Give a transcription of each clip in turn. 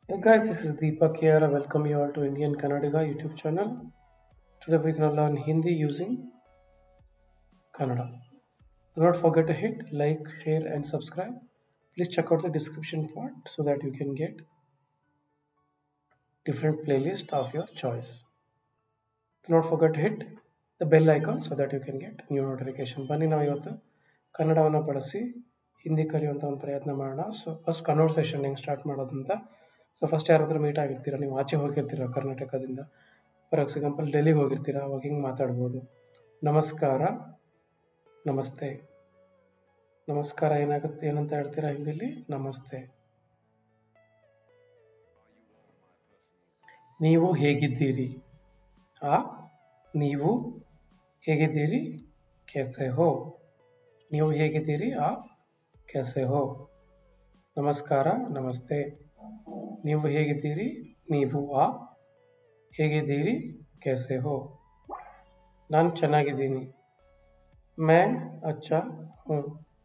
Hey guys, this is Deepak here. I welcome you all to Indian Kannadiga YouTube channel. Today we're going to learn Hindi using Kannada. Do not forget to hit like, share, and subscribe. Please check out the description part so that you can get different playlist of your choice. Do not forget to hit the bell icon so that you can get new notification. ಬನ್ನಿ ನಾವು ಇವತ್ತು ಕನ್ನಡವನ್ನು ಬಳಸಿ ಹಿಂದಿ ಕಲಿಯುವಂಥ ಒಂದು ಪ್ರಯತ್ನ ಮಾಡೋಣ so first conversation ಹೆಂಗೆ start ಮಾಡೋದಂತ ಸೊ ಫಸ್ಟ್ ಯಾರ ಹತ್ರ ಮೀಟ್ ಆಗಿರ್ತೀರ ನೀವು ಆಚೆ ಹೋಗಿರ್ತೀರ ಕರ್ನಾಟಕದಿಂದ ಫಾರ್ ಎಕ್ಸಾಂಪಲ್ ಡೆಲ್ಲಿಗೆ ಹೋಗಿರ್ತೀರ ಅವಾಗ ಹಿಂಗೆ ಮಾತಾಡ್ಬೋದು ನಮಸ್ಕಾರ ನಮಸ್ತೆ ನಮಸ್ಕಾರ ಏನಾಗುತ್ತೆ ಏನಂತ ಹೇಳ್ತೀರಾ ಹಿಂದಿಲಿ ನಮಸ್ತೆ ನೀವು ಹೇಗಿದ್ದೀರಿ ಆ ನೀವು ಹೇಗಿದ್ದೀರಿ ಕೆಸೆ ಹೋ ನೀವು ಹೇಗಿದ್ದೀರಿ ಆ ಕೆಸೆ ಹೋ ನಮಸ್ಕಾರ ನಮಸ್ತೆ ನೀವು ಹೇಗಿದ್ದೀರಿ ನೀವು ಆ ಹೇಗಿದ್ದೀರಿ ಕೆಸೆ ಹೋ ನಾನು ಚೆನ್ನಾಗಿದ್ದೀನಿ ಮೈ ಅಚ್ಚಾ ಹ್ಞೂ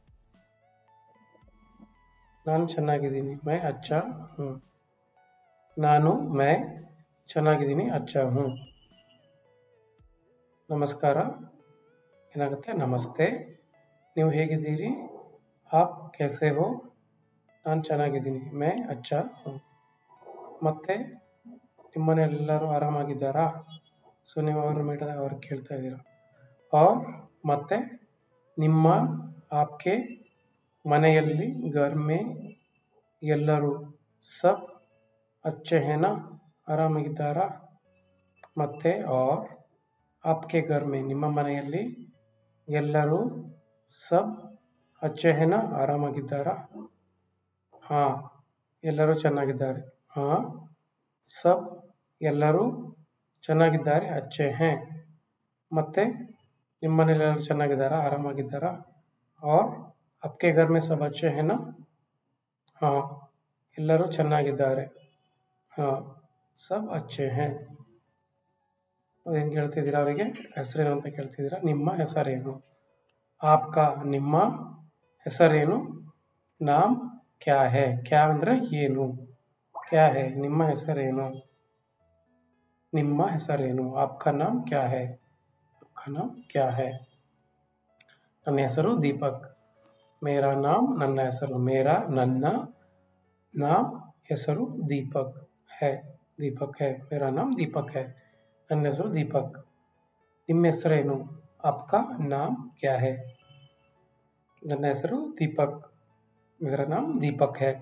ನಾನು ಚೆನ್ನಾಗಿದ್ದೀನಿ ಮೈ ಅಚ್ಚಾ ಹ್ಞೂ ನಾನು ಮೈ ಚೆನ್ನಾಗಿದ್ದೀನಿ ಅಚ್ಚಾ ಹ್ಞೂ ನಮಸ್ಕಾರ ಏನಾಗುತ್ತೆ ನಮಸ್ತೆ ನೀವು ಹೇಗಿದ್ದೀರಿ ಆಪ್ ಕೆಸೆ ಹೋ ನಾನು ಚೆನ್ನಾಗಿದ್ದೀನಿ ಮೈ ಅಚ್ಚಾ ಹ್ಞೂ ಮತ್ತೆ ನಿಮ್ಮನೆಯಲ್ಲೆಲ್ಲರೂ ಆರಾಮಾಗಿದ್ದಾರಾ ಸೊ ನೀವು ಅವ್ರ ಮೀಟಾದಾಗ ಅವ್ರಿಗೆ ಕೇಳ್ತಾ ಇದ್ದೀರಾ ಅವ್ರ ಮತ್ತೆ ನಿಮ್ಮ ಆಪ್ಕೆ ಮನೆಯಲ್ಲಿ ಗರ್ಮೆ ಎಲ್ಲರೂ ಸಬ್ ಅಚ್ಚೆ ಹೇನ ಆರಾಮಾಗಿದ್ದಾರಾ ಮತ್ತೆ ಅವ್ರ ಆಪ್ಕೆ ಗರ್ಮೆ ನಿಮ್ಮ ಮನೆಯಲ್ಲಿ ಎಲ್ಲರೂ ಸಬ್ ಅಚ್ಚೆ ಹೇನ ಆರಾಮಾಗಿದ್ದಾರಾ ಹಾಂ ಎಲ್ಲರೂ ಚೆನ್ನಾಗಿದ್ದಾರೆ ಹಾಂ ಸಬ್ ಎಲ್ಲರೂ ಚೆನ್ನಾಗಿದ್ದಾರೆ ಅಚ್ಚೆ ಹೇ ಮತ್ತೆ ನಿಮ್ಮ ಮನೇಲಿ ಎಲ್ಲರೂ ಚೆನ್ನಾಗಿದ್ದಾರಾ ಆರಾಮಾಗಿದ್ದಾರಾ और आपके घर में सब अच्छे हैं ना ಹಾಂ ಎಲ್ಲರೂ ಚೆನ್ನಾಗಿದ್ದಾರೆ ಹಾಂ ಸಬ್ ಅಚ್ಚೆ ಹೇ ಅದೇನು ಕೇಳ್ತಿದ್ದೀರಾ ಅವರಿಗೆ ಹೆಸರೇನು ಅಂತ ಕೇಳ್ತಿದ್ದೀರಾ ನಿಮ್ಮ ಹೆಸರೇನು ಆಪ್ಕ ನಿಮ್ಮ ಹೆಸರೇನು ನಾಮ್ ಕ್ಯಾ ಹೇ ಕ್ಯಾ ಅಂದರೆ ಏನು ಕ್ಯಾ ಹೇ ನಿಮ್ಮ ಹೆಸರೇನು ನಿಮ್ಮ ಹೆಸರೇನು ಆಪ್ಕ ನಾಮ್ ಕ್ಯಾ ಹೇ ಆಪ್ಕ ನಾಮ್ ಕ್ಯಾ ಹೇ ನನ್ನ ಹೆಸರು ದೀಪಕ್ ಮೇರಾ ನಾಮ್ ನನ್ನ ಹೆಸರು ಮೇರಾ ನನ್ನ ನಾಮ್ ಹೆಸರು ದೀಪಕ್ ಹೇ ದೀಪಕ್ ಹೇ ಮೇರಾ ನಾಮ್ ದೀಪಕ್ ಹೇ ನನ್ನ ಹೆಸರು ದೀಪಕ್ ನಿಮ್ಮ ಹೆಸರೇನು ಆಪ್ಕ ನಾಮ್ ಕ್ಯಾ ಹೇ ನನ್ನ ಹೆಸರು ದೀಪಕ್ ಮೇರಾ ನಾಮ್ ದೀಪಕ್ ಹೇ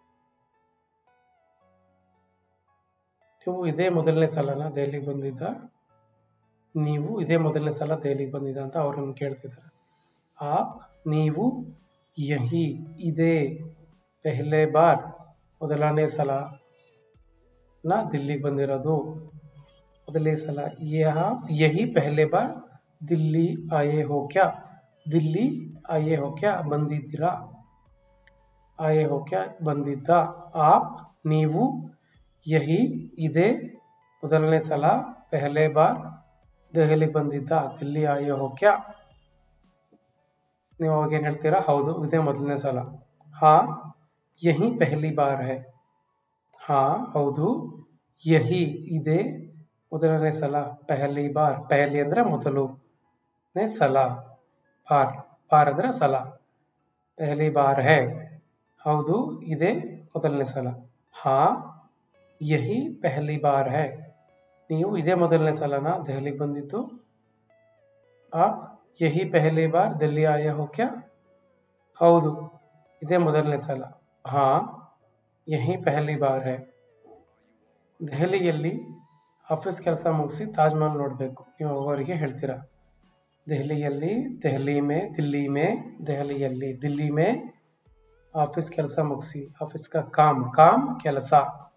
ನೀವು ಇದೇ ಮೊದಲನೇ ಸಲನ ದೆಹಲಿಗೆ ಬಂದಿದ್ದ ನೀವು ಇದೇ ಮೊದಲನೇ ಸಲ ದೆಹಲಿಗೆ ಬಂದಿದ್ದ ಅಂತ ಅವ್ರನ್ನ ಕೇಳ್ತಿದ್ದಾರೆ ಆಪ್ ನೀವು ಯಹಿ ಇದೇ ಪೆಹ್ಲೆ ಬಾರ್ ಮೊದಲನೇ ಸಲ ನಾ ದಿಲ್ಲಿಗೆ ಬಂದಿರೋದು ಮೊದಲನೇ ಸಲ ಯಹ ಯಹಿ ಪೆಹ್ಲೆ ಬಾರ್ ದಿಲ್ಲಿ ಆಯೇ ಹೋ ಕ್ಯಾ ದಿಲ್ಲಿ ಆಯೇ ಹೋ ಕ್ಯಾ ಬಂದಿದ್ದೀರಾ ಆಯೇ ಹೋ ಕ್ಯಾ ಬಂದಿದ್ದ ಆಪ್ ನೀವು ಯಹಿ ಇದೇ ಮೊದಲನೇ ಸಲ ಪೆಹ್ಲೆ ಬಾರ್ ದೆಹಲಿಗೆ ಬಂದಿದ್ದ ದಿಲ್ಲಿ ಆಯೇ ಹೋ ಕ್ಯಾ ನೀವು ಅವಾಗ ಏನು ಹೇಳ್ತೀರಾ ಹೌದು ಇದೇ ಮೊದಲನೇ ಸಲ ಹಾ ಯಹಿ ಪೆಹಲಿ ಬಾರ್ ಹೈ ಹಾ ಹೌದು ಯಹಿ ಇದೇ ಮೊದಲನೇ ಸಲ ಪೆಹಲಿ ಬಾರ್ ಪೆಹಲಿ ಅಂದ್ರೆ ಮೊದಲು ನೇ ಸಲ ಬಾರ್ ಬಾರ್ ಅಂದ್ರೆ ಸಲ ಪೆಹಲಿ ಬಾರ್ ಹೈ ಹೌದು ಇದೇ ಮೊದಲನೇ ಸಲ ಹಾ ಯಹಿ ಪೆಹಲಿ ಬಾರ್ ಹೈ ನೀವು ಇದೇ ಮೊದಲನೇ ಸಲನ ದೆಹಲಿಗೆ ಬಂದಿದ್ದು ಆ ಯಹಿ ಪೆಹಲಿ ಬಾರ್ ದಿಲ್ಲಿ ಆಯ ಹೋ ಕ್ಯಾ ಹೌದು ಇದೇ ಮೊದಲನೇ ಸಲ ಹಾ ಯಹಿ ಪೆಹಲಿ ಬಾರ್ ಹೈ ದೆಹಲಿಯಲ್ಲಿ ಆಫೀಸ್ ಕೆಲಸ ಮುಗಿಸಿ ತಾಜ್ ಮಹಲ್ ನೋಡಬೇಕು ನೀವು ಅವರಿಗೆ ಹೇಳ್ತೀರಾ ದೆಹಲಿಯಲ್ಲಿ ದೆಹಲಿ ಮೇ ದಿಲ್ಲಿ ಮೇ ದೆಹಲಿಯಲ್ಲಿ ದಿಲ್ಲಿ ಮೇ ಆಫೀಸ್ ಕೆಲಸ ಮುಗಿಸಿ ಆಫೀಸ್ ಕಾ ಕಾಮ್ ಕಾಮ್ ಕೆಲಸ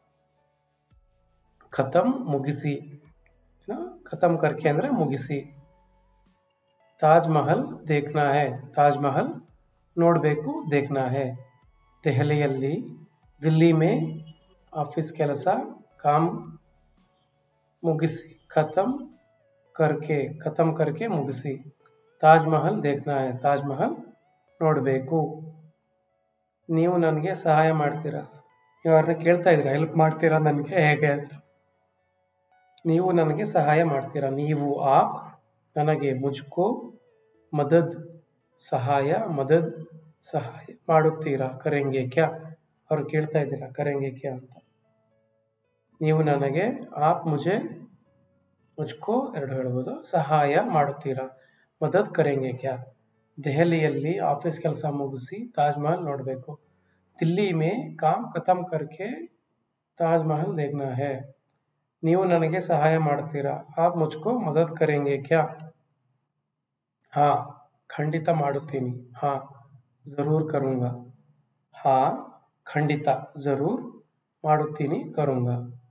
ಖತಮ್ ಮುಗಿಸಿ ಖತಮ್ ಕರ್ಕೆ ಅಂದ್ರೆ ಮುಗಿಸಿ ತಾಜ್ ಮಹಲ್ ದೇಖ್ನಾ ಹೇ ತಾಜ್ ಮಹಲ್ ನೋಡಬೇಕು ದೇಖ್ನಾ ಹೇ ದೆಹಲಿಯಲ್ಲಿ ದಿಲ್ಲಿ ಮೇ ಆಫೀಸ್ ಕೆಲಸ ಕಾಮ್ ಮುಗಿಸಿ ಖತಮ್ ಕರ್ಕೆ ಖತಮ್ ಕರ್ಕೆ ಮುಗಿಸಿ ತಾಜ್ ಮಹಲ್ ದೇಖ್ನಾ ಹೇ ತಾಜ್ ಮಹಲ್ ನೋಡಬೇಕು ನೀವು ನನಗೆ ಸಹಾಯ ಮಾಡ್ತೀರಾ ನೀವು ಅವ್ರನ್ನ ಕೇಳ್ತಾ ಇದ್ದೀರಾ ಹೆಲ್ಪ್ ಮಾಡ್ತೀರಾ ನನಗೆ ಹೇಗೆ ಅಂತ ನೀವು ನನಗೆ ಸಹಾಯ ಮಾಡ್ತೀರಾ ನೀವು ಆಪ್ ನನಗೆ ಮುಜ್ಕೋ ಮದದ್ ಸಹಾಯ ಮದದ್ ಸಹಾಯ ಮಾಡುತ್ತೀರಾ ಕರೆಂಗೆ ಕ್ಯಾ ಅವ್ರು ಕೇಳ್ತಾ ಇದ್ದೀರಾ ಕರೆಂಗೆ ಕ್ಯಾ ಅಂತ ನೀವು ನನಗೆ ಆಪ್ ಮುಜೆ ಮುಜ್ಕೋ ಎರಡು ಹೇಳ್ಬೋದು ಸಹಾಯ ಮಾಡುತ್ತೀರಾ ಮದದ್ ಕರೆಂಗೆ ಕ್ಯಾ ದೆಹಲಿಯಲ್ಲಿ ಆಫೀಸ್ ಕೆಲಸ ಮುಗಿಸಿ ತಾಜ್ ಮಹಲ್ ನೋಡಬೇಕು ದಿಲ್ಲಿ ಮೇ ಕಾಮ್ ಖತಮ್ ಕರ್ಕೆ ತಾಜ್ ಮಹಲ್ ದೇಖ್ನಾ ಹೈ ನೀವು ನನಗೆ ಸಹಾಯ ಮಾಡ್ತೀರಾ ಆಪ್ ಮುಜ್ಕೋ ಮದದ್ ಕರೆಂಗೆ ಕ್ಯಾ ಹಾ ಖಂಡಿತ ಮಾಡುತ್ತೀನಿ ಹಾ ಜರೂರ್ ಕರುಂಗ ಹಾ ಖಂಡಿತ ಜರೂರ್ ಮಾಡುತ್ತೀನಿ ಕರುಂಗ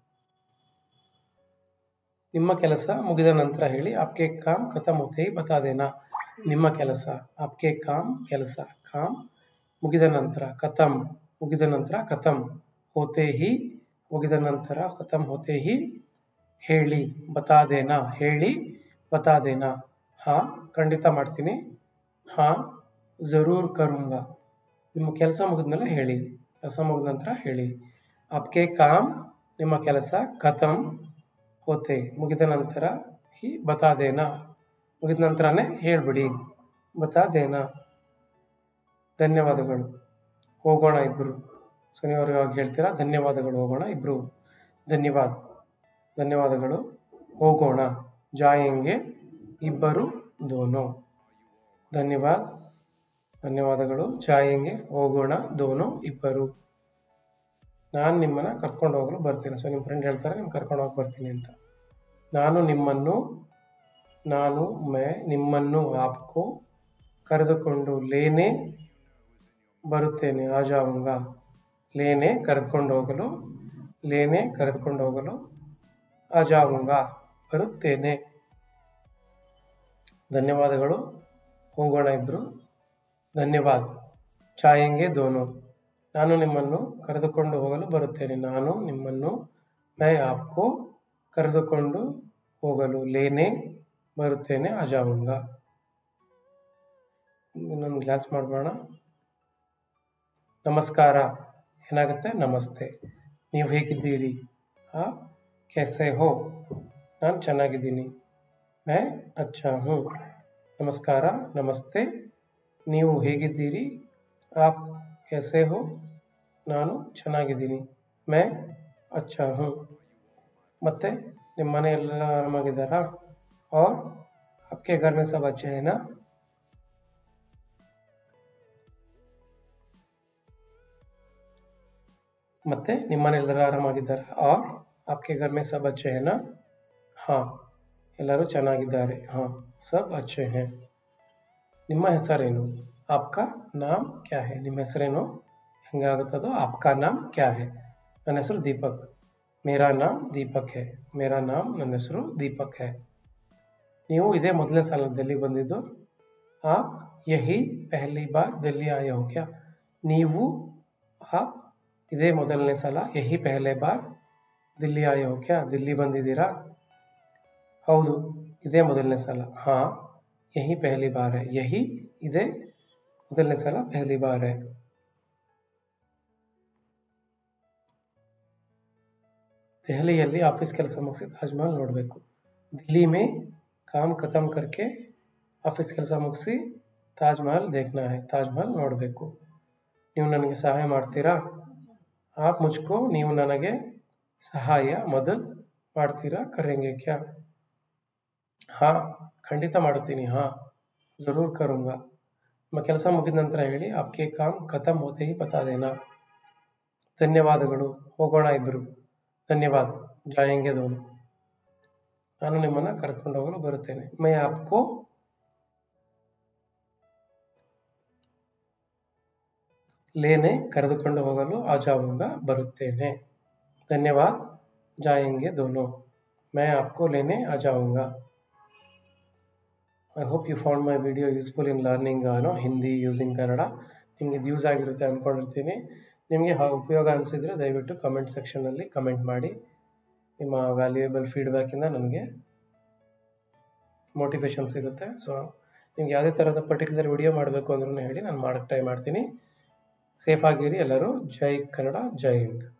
ನಿಮ್ಮ ಕೆಲಸ ಮುಗಿದ ನಂತರ ಹೇಳಿ ಆಪ್ಕೆ ಕಾಮ್ ಖತಮ್ ಹೋತೆ ಹಿ ಬತಾ ದೇನಾ ನಿಮ್ಮ ಕೆಲಸ ಆಪ್ಕೆ ಕಾಮ್ ಕೆಲಸ ಕಾಮ್ ಮುಗಿದ ನಂತರ ಖತಮ್ ಮುಗಿದ ನಂತರ ಖತಮ್ ಹೋತೆ ಹಿ ಮುಗಿದ ನಂತರ ಖತಮ್ ಹೋತೆ ಹಿ ಹೇಳಿ ಬತಾ ದೇನಾ ಹೇಳಿ ಬತಾ ದೇನಾ ಹಾ ಖಂಡಿತ ಮಾಡ್ತೀನಿ ಹಾ ಜರೂರ್ ಕರುಂಗ ನಿಮ್ಮ ಕೆಲಸ ಮುಗಿದ್ಮೇಲೆ ಹೇಳಿ ಕೆಲಸ ಮುಗಿದ ನಂತರ ಹೇಳಿ ಆಪ್ಕೆ ಕಾಮ್ ನಿಮ್ಮ ಕೆಲಸ ಖತಮ್ ಹೋತೆ ಮುಗಿದ ನಂತರ ಹಿ ಬತಾ ದೇನಾ ಮುಗಿದ ನಂತರನೇ ಹೇಳ್ಬಿಡಿ ಬತಾ ದೇನಾ ಧನ್ಯವಾದಗಳು ಹೋಗೋಣ ಇಬ್ರು ಸೊ ನೀವು ಅವ್ರಿಗೆ ಅವಾಗ ಹೇಳ್ತೀರಾ ಧನ್ಯವಾದಗಳು ಹೋಗೋಣ ಇಬ್ರು ಧನ್ಯವಾದ ಧನ್ಯವಾದಗಳು ಹೋಗೋಣ ಜಾಯಂಗೆ ಇಬ್ಬರು ದೋನೋ ಧನ್ಯವಾದ ಧನ್ಯವಾದಗಳು ಜಾಯಂಗೆ ಹೋಗೋಣ ದೋನೋ ಇಬ್ಬರು ನಾನು ನಿಮ್ಮನ್ನ ಕರ್ಕೊಂಡು ಹೋಗಲು ಬರ್ತೀನಿ ಸೊ ನಿಮ್ಮ ಫ್ರೆಂಡ್ ಹೇಳ್ತಾರೆ ನಿಮ್ಗೆ ಕರ್ಕೊಂಡು ಹೋಗಿ ಬರ್ತೀನಿ ಅಂತ ನಾನು ನಿಮ್ಮನ್ನು ನಾನು ಮೇ ನಿಮ್ಮನ್ನು ಆಪ್ಕೋ ಕರೆದುಕೊಂಡು ಲೇನೆ ಬರುತ್ತೇನೆ ಆಜಾವುಂಗ ಲೇನೆ ಕರೆದುಕೊಂಡು ಹೋಗಲು ಲೇನೆ ಕರೆದುಕೊಂಡು ಹೋಗಲು ಆಜಾವುಂಗ ಬರುತ್ತೇನೆ ಧನ್ಯವಾದಗಳು ಹೋಗೋಣ ಇಬ್ರು ಧನ್ಯವಾದ ಚಾಯಂಗೆ ದೋನೋ ನಾನು ನಿಮ್ಮನ್ನು ಕರೆದುಕೊಂಡು ಹೋಗಲು ಬರುತ್ತೇನೆ ನಾನು ನಿಮ್ಮನ್ನು ಮೈ ಆಪ್ಕೋ ಕರೆದುಕೊಂಡು ಹೋಗಲು ಲೇನೆ ಬರುತ್ತೇನೆ ಅಜಾವುಂಗ ಇನ್ನೊಂದು ಗ್ಲಾಸ್ ಮಾಡ್ಬೋಣ ನಮಸ್ಕಾರ ಏನಾಗುತ್ತೆ ನಮಸ್ತೆ ನೀವು ಹೇಗಿದ್ದೀರಿ ಆ ಕೆಸೆ ಹೋ ನಾನು ಚೆನ್ನಾಗಿದ್ದೀನಿ ಮೈ ಅಚ್ಚಾ ಹ್ಞೂ ನಮಸ್ಕಾರ ನಮಸ್ತೆ ನೀವು ಹೇಗಿದ್ದೀರಿ ಆಪ್ ಕೆಸೆ ಹೋ ನಾನು ಚೆನ್ನಾಗಿದ್ದೀನಿ ಮೈ ಅಚ್ಚಾ ಹ್ಞೂ ಮತ್ತೆ ನಿಮ್ಮ ಮನೆಯೆಲ್ಲ ಆರಾಮಾಗಿದ್ದಾರಾ और आपके घर में सब अच्छे हैं ना ಮತ್ತೆ ನಿಮ್ಮ ಮನೆಯೆಲ್ಲರೂ ಆರಾಮಾಗಿದ್ದಾರೆ और आपके घर में सब अच्छे हैं ना हाँ ಎಲ್ಲರೂ ಚೆನ್ನಾಗಿದ್ದಾರೆ ಹಾ ಸಬ್ ಅಚ್ಚೆ ಹೇ ನಿಮ್ಮ ಹೆಸರೇನು ಆಪ್ಕಾ ನಾಮ್ ಕ್ಯಾ ಹೇ ನಿಮ್ಮ ಹೆಸರೇನು ಹೆಂಗಾಗುತ್ತದೋ ಆಪ್ಕಾ ನಾಮ್ ಕ್ಯಾ ಹೇ ನನ್ನ ಹೆಸರು ದೀಪಕ್ ಮೇರಾ ನಾಮ್ ದೀಪಕ್ ಹೇ ಮೇರಾ ನಾಮ್ ನನ್ನ ಹೆಸರು ದೀಪಕ್ ಹೇ ನೀವು ಇದೇ ಮೊದಲನೇ ಸಲ ದಿಲ್ಲಿ ಬಂದಿದ್ದು ಆಪ್ ಯಹಿ ಪೆಹಲಿ ಬಾರ್ ದಿಲ್ಲಿ ಆಯ ಹೋ ಕ್ಯಾ ನೀವು ಆಪ್ ಇದೇ ಮೊದಲನೇ ಸಲ ಯಹಿ ಪೆಹಲೆ ಬಾರ್ ದಿಲ್ಲಿ ಆಯ ಹೋ ಕ್ಯಾ ದಿಲ್ಲಿ ಬಂದಿದ್ದೀರಾ ಹೌದು ಇದೇ ಮೊದಲನೇ ಸಲ ಹಾ ಯಹಿ ಪೆಹಲಿ ಬಾರ್ ಹೈ ಯಹಿ ಇದೇ ಮೊದಲನೇ ಸಲ ಪೆಹಲಿ ಬಾರ್ ಹೈ ದೆಹಲಿಯಲ್ಲಿ ಆಫೀಸ್ ಕೆಲಸ ಮುಗಿಸಿ ತಾಜ್ ಮಹಲ್ ನೋಡಬೇಕು ದಿಲ್ಲಿ ಮೇ ಕಾಮ್ ಖತಮ್ ಕರ್ಕೆ ಆಫೀಸ್ ಕೆಲಸ ಮುಗಿಸಿ ತಾಜ್ ಮಹಲ್ ದೇಖ್ನಾ ಹೈ ತಾಜ್ ಮಹಲ್ ನೋಡಬೇಕು ನೀವು ನನಗೆ ಸಹಾಯ ಮಾಡ್ತೀರಾ ಆಪ್ ಮುಜ್ಕೋ ನೀವು ನನಗೆ ಸಹಾಯ ಮದದ್ ಮಾಡ್ತೀರಾ ಕರೆಂಗೆ ಕ್ಯಾ ಹಾ ಖಂಡಿತ ಮಾಡುತ್ತೀನಿ ಹಾ ಜರೂರ್ ಕರುಂಗ ನಿಮ್ಮ ಕೆಲಸ ಮುಗಿದ ನಂತರ ಹೇಳಿ ಆಪ್ಕೆ ಕಾಮ್ ಖತಮ್ ಹೋತೆ ಹಿ ಬತಾ ದೇನಾ ಧನ್ಯವಾದಗಳು ಹೋಗೋಣ ಇಬ್ರು ಧನ್ಯವಾದ ಜಾಯಂಗೆ ದೋನು ನಾನು ನಿಮ್ಮನ್ನ ಕರೆದುಕೊಂಡು ಹೋಗಲು ಬರುತ್ತೇನೆ ಮೈ ಆಪ್ಕೋ ಲೇನೆ ಕರೆದುಕೊಂಡು ಹೋಗಲು ಆಜಾವುಂಗ ಬರುತ್ತೇನೆ ಧನ್ಯವಾದ ಜಾಯಂಗೆ ದೋನೋ ಮೈ ಆಪ್ಕೋ ಲೇನೆ ಆಜಾವುಂಗ I hope you found my video useful in learning no Hindi using Kannada ನಿಮಗೆ ಇದು ಯೂಸ್ ಆಗಿರುತ್ತೆ ಅಂದ್ಕೊಂಡಿರ್ತೀನಿ ನಿಮಗೆ ಉಪಯೋಗ ಅನಿಸಿದರೆ ದಯವಿಟ್ಟು ಕಮೆಂಟ್ ಸೆಕ್ಷನಲ್ಲಿ ಕಮೆಂಟ್ ಮಾಡಿ ನಿಮ್ಮ ವ್ಯಾಲ್ಯೂಯೇಬಲ್ ಫೀಡ್ಬ್ಯಾಕಿಂದ ನನಗೆ ಮೋಟಿವೇಶನ್ ಸಿಗುತ್ತೆ ಸೊ ನಿಮ್ಗೆ ಯಾವುದೇ ಥರದ ಪರ್ಟಿಕ್ಯುಲರ್ ವಿಡಿಯೋ ಮಾಡಬೇಕು ಅಂದ್ರೂ ಹೇಳಿ ನಾನು ಮಾಡೋಕ್ಕೆ ಟ್ರೈ ಮಾಡ್ತೀನಿ ಸೇಫ್ ಆಗಿರಿ ಎಲ್ಲರೂ ಜೈ ಕನ್ನಡ ಜೈ ಹಿಂದ್